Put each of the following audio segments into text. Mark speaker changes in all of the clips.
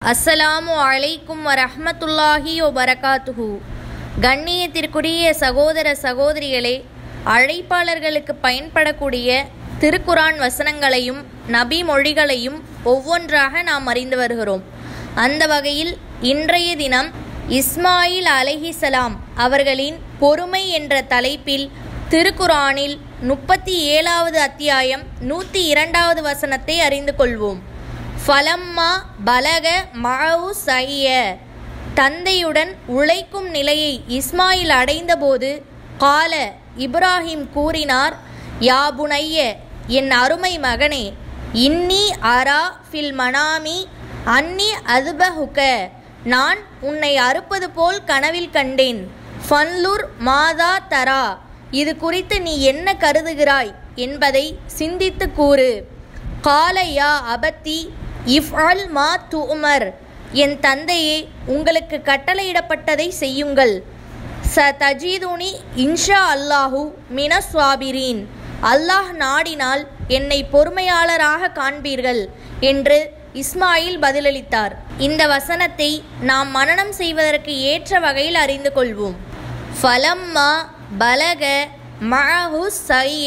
Speaker 1: அஸ்ஸலாமு அலைக்கும் வரஹ்மத்துல்லாஹி வபரகாத்துஹு கண்ணியத்திற்குரிய சகோதர சகோதரிகளே அழைப்பாளர்களுக்கு பயன்படக்கூடிய திருக்குரான் வசனங்களையும் நபி மொழிகளையும் ஒவ்வொன்றாக நாம் அறிந்து வருகிறோம் அந்த வகையில் இன்றைய தினம் இஸ்மாயில் அலைஹிசலாம் அவர்களின் பொறுமை என்ற தலைப்பில் திருக்குரானில் முப்பத்தி ஏழாவது அத்தியாயம் நூற்றி இரண்டாவது வசனத்தை அறிந்து கொள்வோம் ஃபலம்மா பலக மழவு சைய தந்தையுடன் உழைக்கும் நிலையை இஸ்மாயில் அடைந்தபோது கால இப்ராஹிம் கூறினார் யாபுனைய என் அருமை மகனே இன்னி அரா ஃபில் மனாமி அன்னி அதுபஹுக நான் உன்னை அறுப்பது போல் கனவில் கண்டேன் ஃபன்லுர் மாதா தரா இது குறித்து நீ என்ன கருதுகிறாய் என்பதை சிந்தித்து கூறு கால யா அபத்தி இஃப் அல் மா துமர் என் தந்தையே உங்களுக்கு கட்டளையிடப்பட்டதை செய்யுங்கள் ச தஜீதுனி இன்ஷா அல்லாஹு மினஸ்வாபிரீன் அல்லாஹ் நாடினால் என்னை பொறுமையாளராக காண்பீர்கள் என்று இஸ்மாயில் பதிலளித்தார் இந்த வசனத்தை நாம் மனனம் செய்வதற்கு ஏற்ற வகையில் அறிந்து கொள்வோம் ஃபலம்மா பலக மழஹு சைய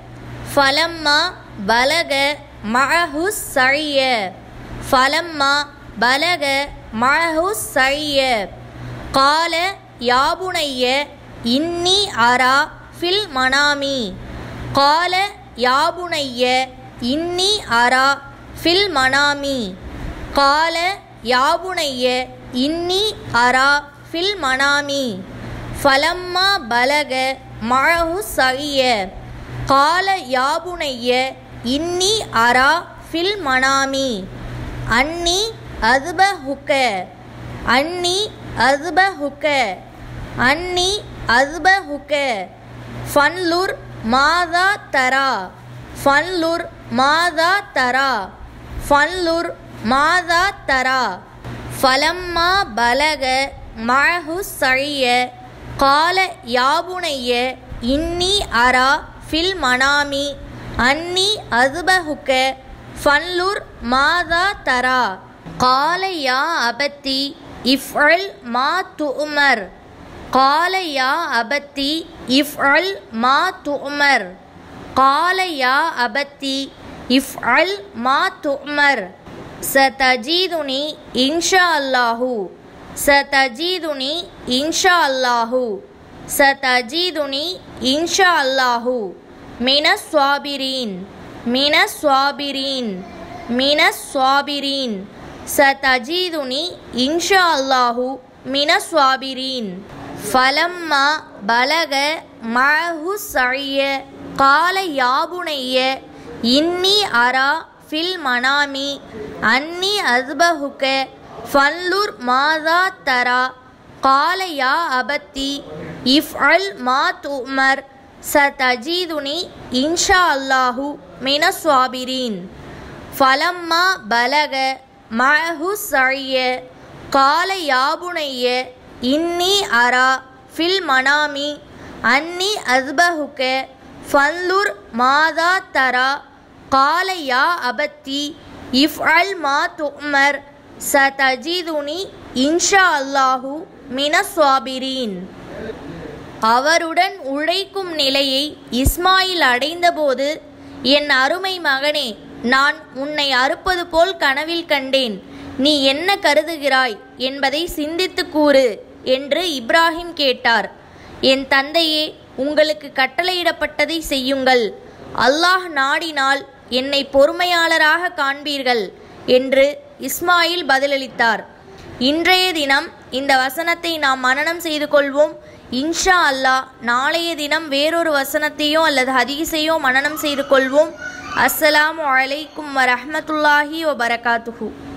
Speaker 1: ஃபலம்மா பலக மழஹு சைய ஃபலம்மா பலக மழஹு சைய கால யாபுனைய இன்னி அரா ஃபில் மனாமி கால யாபுனைய இன்னி அரா ஃபில் மனாமி கால யாபுனைய இன்னி அரா ஃபில் மனாமி ஃபலம்மா பலக மழஹு சைய கால யாபுனைய இன்னி அரா ஃபில் மனாமி அன்னி அதுபஹுக்க அன்னி அதுபஹுக்க அன்னி அதுபஹுக்க ஃபன்லுர் மாதா தரா ஃபன்லுர் மாதா தரா ஃபன்லுர் மாதா தரா ஃபலம்மா பலக மழஹு சழிய கால யாபுனைய இன்னி அரா ஃபில் மனாமி அன்னி அதுபஹுக்க ஃபன்லுர் மாதா தரா கால யா அபத்தி இஃப்அல் மா துமர் கால யா அபத்தி இஃப்அல் மா துமர் கால யா அபத்தி இஃப்அல் மா துமர் சதஜீதுனி இன்ஷா அல்லாஹு சதஜீதுனி இன்ஷா அல்லாஹு சதஜீதுனி இன்ஷா அல்லாஹு மின சுவாபிரீன் மின சுவாபிரீன் மின சுவாபிரீன் சதஜீதுனி இன்ஷா அல்லாஹு மின சுவாபிரீன் ஃபலம்மா பலக மழஹு சழிய கால யாபுனைய இன்னி அரா ஃபில் மனாமி அன்னி அஸ்பஹுக்க ஃபன்லுர் மாதா தரா கால யா அபத்தி இஃப் அல் மா துமர் சதஜீதுனி இன்ஷா அல்லாஹு மின சுவாபிரீன் ஃபலம்மா பலக மழஹு சழிய கால யாபுனைய இன்னி அரா ஃபில் மனாமி அன்னி அஸ்பஹுக்க ஃபன்லுர் மாதா தரா கால யா அபத்தி இஃப் அல் மா துமர் சதஜிதுனி இன்ஷா அல்லாஹு மின சுவாபிரீன் அவருடன் உழைக்கும் நிலையை இஸ்மாயில் அடைந்தபோது என் அருமை மகனே நான் உன்னை அறுப்பது போல் கனவில் கண்டேன் நீ என்ன கருதுகிறாய் என்பதை சிந்தித்து கூறு என்று இப்ராஹிம் கேட்டார் என் தந்தையே உங்களுக்கு கட்டளையிடப்பட்டதை செய்யுங்கள் அல்லாஹ் நாடினால் என்னை பொறுமையாளராக காண்பீர்கள் என்று இஸ்மாயில் பதிலளித்தார் இன்றைய தினம் இந்த வசனத்தை நாம் மனனம் செய்து கொள்வோம் இன்ஷா அல்லாஹ் நாளைய தினம் வேறொரு வசனத்தையோ அல்லது ஹதீஸையோ மனனம் செய்து கொள்வோம் அஸ்ஸலாமு அலைக்கும் வரஹ்மத்துல்லாஹி வபரகாத்துஹு